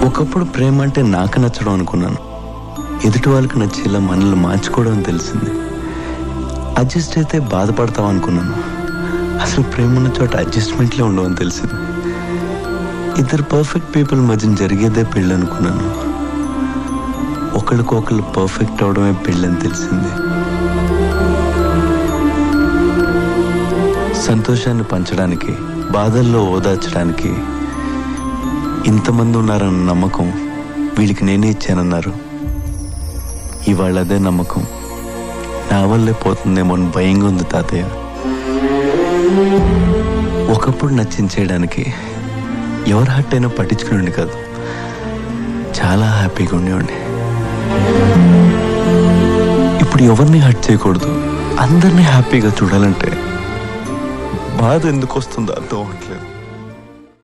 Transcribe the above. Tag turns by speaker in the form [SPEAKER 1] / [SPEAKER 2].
[SPEAKER 1] ఒకప్పుడు ప్రేమ అంటే నాకు నచ్చడం అనుకున్నాను ఎదుటి వాళ్ళకి నచ్చేలా మనల్ని మార్చుకోవడం అని తెలిసింది అడ్జస్ట్ అయితే బాధపడతాం అనుకున్నాను అసలు ప్రేమ ఉన్న చోట అడ్జస్ట్మెంట్లే ఉండవని తెలిసింది ఇద్దరు పర్ఫెక్ట్ పీపుల్ మధ్య జరిగేదే పెళ్ళి అనుకున్నాను ఒకరికొకరు పర్ఫెక్ట్ అవడమే పెళ్ళని తెలిసింది సంతోషాన్ని పంచడానికి బాధల్లో ఓదార్చడానికి ఇంతమంది ఉన్నారన్న నమ్మకం వీళ్ళకి నేనే ఇచ్చానన్నారు ఇవాళ అదే నమ్మకం నా వల్లే పోతుందేమో అని భయంగా ఉంది తాతయ్య ఒకప్పుడు నచ్చించేయడానికి ఎవరు హట్ అయినా పట్టించుకునేవాడిని కాదు చాలా హ్యాపీగా ఉండేవాడిని ఇప్పుడు ఎవరిని హట్ చేయకూడదు అందరినీ హ్యాపీగా చూడాలంటే బాధ ఎందుకు వస్తుందో అర్థం అవ్వట్లేదు